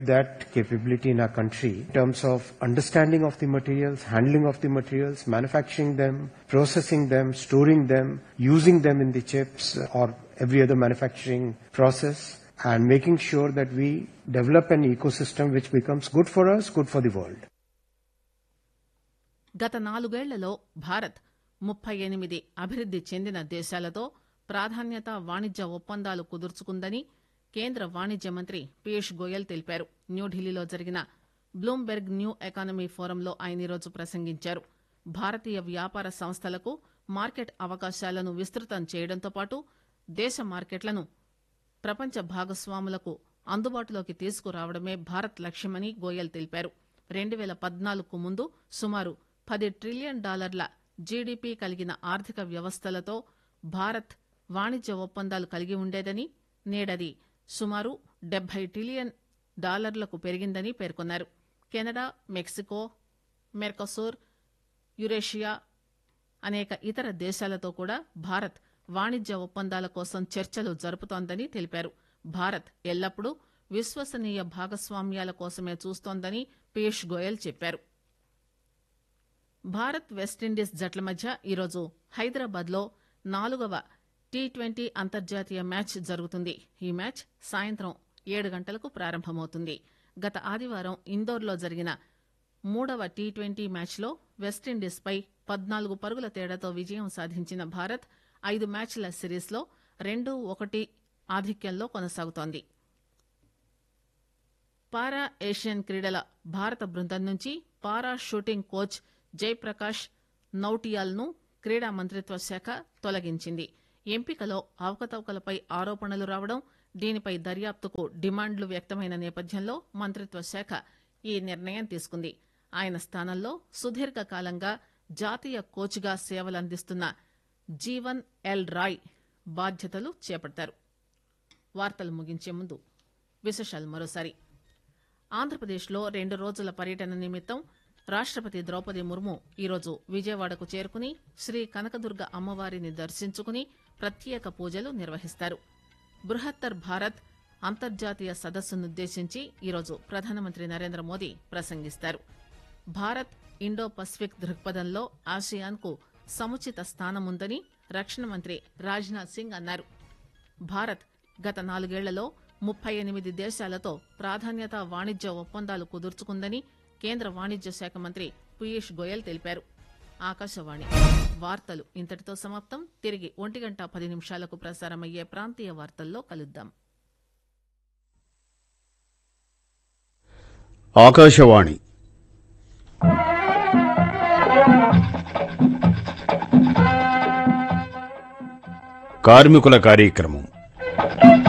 that capability in our country in terms of understanding of the materials, handling of the materials, manufacturing them, processing them, storing them, using them in the chips or every other manufacturing process and making sure that we develop an ecosystem which becomes good for us, good for the world. గత నాలుగేళ్లలో భారత్ ముప్పై ఎనిమిది అభివృద్ది చెందిన దేశాలతో ప్రాధాన్యత వాణిజ్య ఒప్పందాలు కుదుర్చుకుందని కేంద్ర వాణిజ్య మంత్రి పీయూష్ గోయల్ తెలిపారు న్యూఢిల్లీలో జరిగిన బ్లూంబెర్గ్ న్యూ ఎకానమీ ఫోరంలో ఆయన ఈరోజు ప్రసంగించారు భారతీయ వ్యాపార సంస్థలకు మార్కెట్ అవకాశాలను విస్తృతం చేయడంతో పాటు దేశ మార్కెట్లను ప్రపంచ భాగస్వాములకు అందుబాటులోకి తీసుకురావడమే భారత్ లక్ష్యమని గోయల్ తెలిపారు రెండు పేల పద్నాలుగుకు ముందు సుమారు పది ట్రిలియన్ డాలర్ల జీడీపీ కలిగిన ఆర్థిక వ్యవస్థలతో భారత్ వాణిజ్య ఒప్పందాలు కలిగి ఉండేదని నేడది సుమారు డెబ్బై ట్రిలియన్ డాలర్లకు పెరిగిందని పేర్కొన్నారు కెనడా మెక్సికో మెర్కసూర్ యురేషియా అనేక ఇతర దేశాలతో కూడా భారత్ వాణిజ్య ఒప్పందాల కోసం చర్చలు జరుపుతోందని తెలిపారు భారత్ ఎల్లప్పుడూ విశ్వసనీయ భాగస్వామ్యాల కోసమే చూస్తోందని పీయూష్ గోయల్ చెప్పారు భారత్ వెస్టిండీస్ జట్ల మధ్య ఈరోజు హైదరాబాద్ లో నాలుగవ టీ ట్వంటీ అంతర్జాతీయ మ్యాచ్ జరుగుతుంది ఈ మ్యాచ్ సాయంత్రం ఏడు గంటలకు ప్రారంభమవుతుంది గత ఆదివారం ఇందోర్లో జరిగిన మూడవ టీ ట్వంటీ మ్యాచ్లో వెస్టిండీస్ పై పద్నాలుగు పరుగుల తేడాతో విజయం సాధించిన భారత్ ఐదు మ్యాచ్ల సిరీస్లో రెండు ఒకటి ఆధిక్యంలో కొనసాగుతోంది పారా ఏషియన్ క్రీడల భారత బృందం నుంచి para shooting coach Jayaprakash Nautiyal ను క్రీడా మంత్రిత్వ శాఖ తొలగించింది ఎంపికలో అవకతవకలపై ఆరోపణలు రావడం దీనిపై దర్యాప్తుకు డిమాండ్లు వ్యక్తమైన నేపథ్యంలో మంత్రిత్వ శాఖ ఈ నిర్ణయం తీసుకుంది ఆయన స్థానంలో సుదీర్ఘకాలంగా జాతీయ కోచ్గా సేవలందిస్తున్న జీవన్ ఎల్ రాయ్ బాధ్యతలు చేపడతారు వార్తలు ముగించే ముందు విశేషాలు మరోసారి ఆంధ్రప్రదేశ్లో రెండు రోజుల పర్యటన నిమిత్తం రాష్టపతి ద్రౌపది ముర్ము ఈరోజు విజయవాడకు చేరుకుని శ్రీ కనకదుర్గ అమ్మవారిని దర్శించుకుని ప్రత్యేక పూజలు నిర్వహిస్తారు బృహత్తర్ భారత్ అంతర్జాతీయ సదస్సునుద్దేశించి ఈరోజు ప్రధానమంత్రి నరేంద్ర మోదీ ప్రసంగిస్తారు భారత్ ఇండో పసిఫిక్ దృక్పథంలో ఆసియాన్కు సముచిత స్థానముందని రక్షణ మంత్రి రాజ్నాథ్ సింగ్ అన్నారు భారత్ గత నాలుగేళ్లలో ముప్పై ఎనిమిది దేశాలతో ప్రాధాన్యత వాణిజ్య ఒప్పందాలు కుదుర్చుకుందని కేంద్ర వాణిజ్య శాఖ మంత్రి పీయూష్ గోయల్ తెలిపారు ఆకాశవాణి వార్తలు ఇంతటితో సమాప్తం తిరిగి ఒంటి గంట పది నిమిషాలకు ప్రసారమయ్యే ప్రాంతీయ వార్తల్లో కలుద్దాం ఆకాశవాణి కార్మికుల కార్యక్రమం